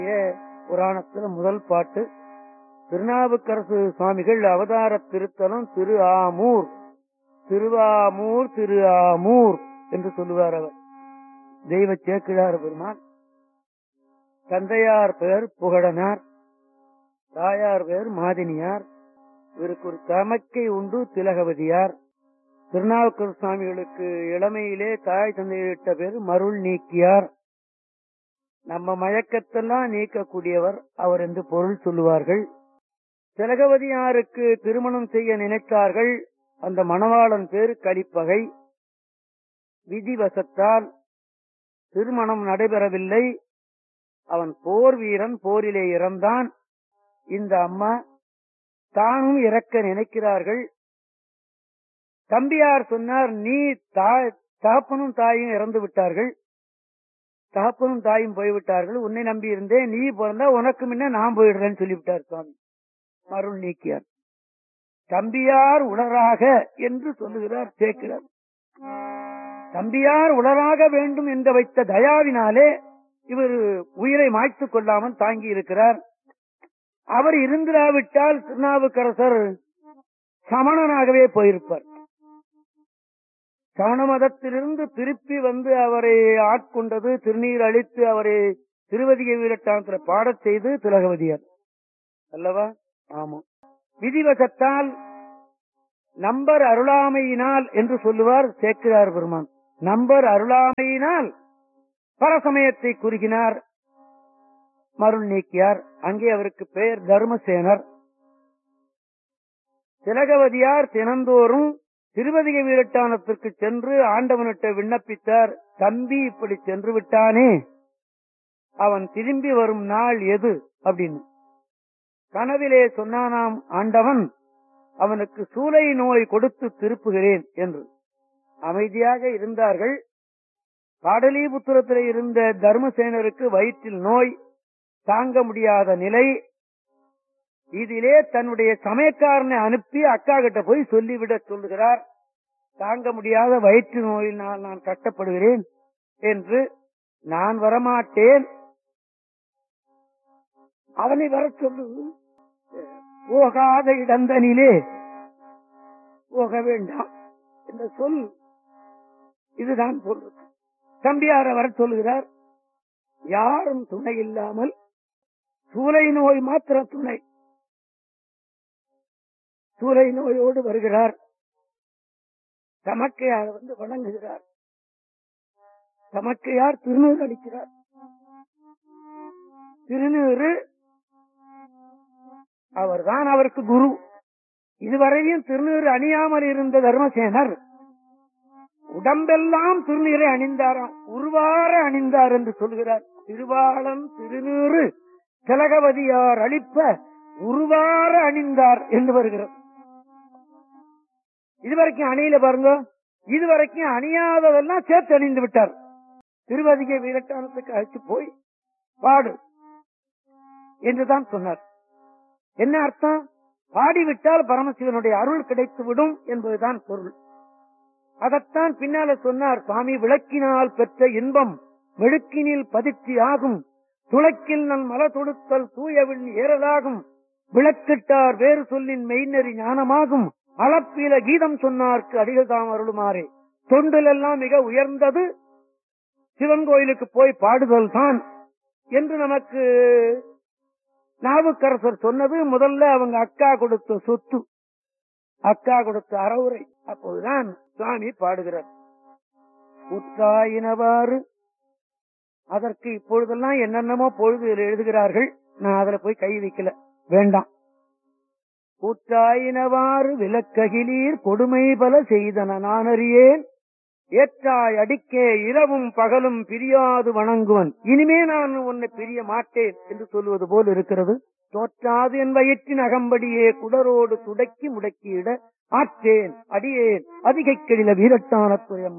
புராணத்துல முதல் பாட்டு திருநாவுக்கரசு சுவாமிகள் அவதார திருத்தலம் திரு ஆமூர் திருவாமூர் திரு ஆமூர் என்று சொல்லுவார் அவர் தெய்வ சேக்கிழார் பெருமான் தந்தையார் பெயர் புகழனார் தாயார் பெயர் மாதினியார் இவருக்கு ஒரு தமக்கை உண்டு திலகவதியார் திருநாவுக்கர் சுவாமிகளுக்கு இளமையிலே தாய் தந்தையிட்ட பேர் மருள் நீக்கியார் நம்ம மயக்கத்தெல்லாம் நீக்கக்கூடியவர் அவர் என்று பொருள் சொல்லுவார்கள் திலகவதியாருக்கு திருமணம் செய்ய நினைத்தார்கள் அந்த மணவாளன் பேர் கலிப்பகை விதிவசத்தால் திருமணம் நடைபெறவில்லை அவன் போர் வீரன் போரிலே இறந்தான் இந்த அம்மா தானும் இறக்க நினைக்கிறார்கள் தம்பியார் சொன்னார் நீ தகப்பனும் தாயும் இறந்து விட்டார்கள் தகப்பனும் தாயும் போய்விட்டார்கள் உன்னை நம்பி இருந்தேன் நீ பிறந்தா உனக்கு முன்ன நான் போயிடுறேன்னு சொல்லிவிட்டார் சுவாமி மருள் நீக்கியார் தம்பியார் உளராக என்று சொல்லுகிறார் சேர்க்கிறார் தம்பியார் உளராக வேண்டும் என்று வைத்த தயாவினாலே இவர் உயிரை மாய்த்துக் கொள்ளாமல் தாங்கி இருக்கிறார் அவர் இருந்திராவிட்டால் திருநாவுக்கரசர் சமணனாகவே போயிருப்பார் சமண மதத்திலிருந்து திருப்பி வந்து அவரை ஆட்கொண்டது திருநீர் அளித்து அவரை திருவதிகை வீரட்டானத்தில் பாடச் செய்து திலகவதியார் அல்லவா ஆமா விதிவசத்தால் நம்பர் அருளாமையினால் என்று சொல்லுவார் சேக்கிரார் பெருமான் நம்பர் அருளாமையினால் பரசமயத்தை குறுகினார் மருள் நீக்கியார் அங்கே அவருக்கு பெயர் தர்மசேனர் திலகவதியார் தினந்தோறும் திருவதிக வீரட்டானத்திற்கு சென்று ஆண்டவனிட்ட விண்ணப்பித்தார் தம்பி இப்படி சென்று விட்டானே அவன் திரும்பி வரும் நாள் எது அப்படின்னு கனவிலே சொன்னானாம் ஆண்டவன் அவனுக்கு சூளை நோய் கொடுத்து திருப்புகிறேன் என்று அமைதியாக இருந்தார்கள் பாடலிபுத்திரத்தில் இருந்த தர்மசேனருக்கு வயிற்றில் நோய் தாங்க முடியாத நிலை இதிலே தன்னுடைய சமயக்காரனை அனுப்பி அக்கா கிட்ட போய் சொல்லிவிட சொல்லுகிறார் தாங்க முடியாத வயிற்று நோயினால் நான் கட்டப்படுகிறேன் என்று நான் வரமாட்டேன் அவனை வர சொல்லு போகாத இடந்தனிலே போக வேண்டாம் என்ற சொல் இதுதான் சொல்றது தம்பியார வர சொல்லுகிறார் யாரும் துணை இல்லாமல் சூளை நோய் மாத்திர துணை சூளை நோயோடு வருகிறார் தமக்கையார் வந்து வணங்குகிறார் தமக்கையார் திருநூறு அடிக்கிறார் திருநூறு அவர்தான் அவருக்கு குரு இதுவரையும் திருநீறு அணியாமல் இருந்த தர்மசேனர் உடம்பெல்லாம் திருநீரை அணிந்தாராம் உருவார அணிந்தார் என்று சொல்கிறார் திருவாளன் திருநீறு திலகவதியார் அளிப்ப உருவார அணிந்தார் என்று வருகிறது இதுவரைக்கும் அணியில பாருங்க இதுவரைக்கும் அணியாததெல்லாம் சேர்த்து அணிந்து விட்டார் திருவதிகை வீரட்டானத்துக்கு அழைச்சு போய் பாடு என்றுதான் சொன்னார் என்ன அர்த்தம் பாடிவிட்டால் பரமசிவனுடைய அருள் கிடைத்து விடும் என்பதுதான் பொருள் அதைத்தான் பின்னால சொன்னார் சுவாமி விளக்கினால் பெற்ற இன்பம் வெளுக்கினில் பதிர்ச்சி ஆகும் துளக்கில் நன் மல தொடுத்தல் தூயவின் ஏறலாகும் விளக்கிட்டார் வேறு சொல்லின் மெய்நெறி ஞானமாகும் அளப்பில கீதம் சொன்னார்க்கு அடிகள் தாம் அருளுமாறே தொண்டில் எல்லாம் மிக உயர்ந்தது சிவன் கோயிலுக்கு போய் பாடுதல் தான் என்று நமக்கு நாவுக்கரசர் சொன்னது முதல்ல அவங்க அக்கா கொடுத்த சொத்து அக்கா கொடுத்த அறவுரை அப்போதுதான் சுவாமி பாடுகிறார் உற்றாயினவாறு அதற்கு இப்பொழுதெல்லாம் என்னென்னமோ பொழுது எழுதுகிறார்கள் நான் அதுல போய் கை வைக்கல வேண்டாம் கூற்றாயினவாறு விலக்ககிலீர் கொடுமை பல செய்தன நான் அறியேன் ஏற்றாய் அடிக்கே இரவும் பகலும் பிரியாது வணங்குவன் இனிமே நான் உன்னை பிரிய மாட்டேன் என்று சொல்லுவது போல் இருக்கிறது தோற்றாது என் வயிற்றின் அகம்படியே குடரோடு துடக்கி முடக்கியிட ஆற்றேன் அடியேன் அதிகை கெழில வீரட்டான துறையம்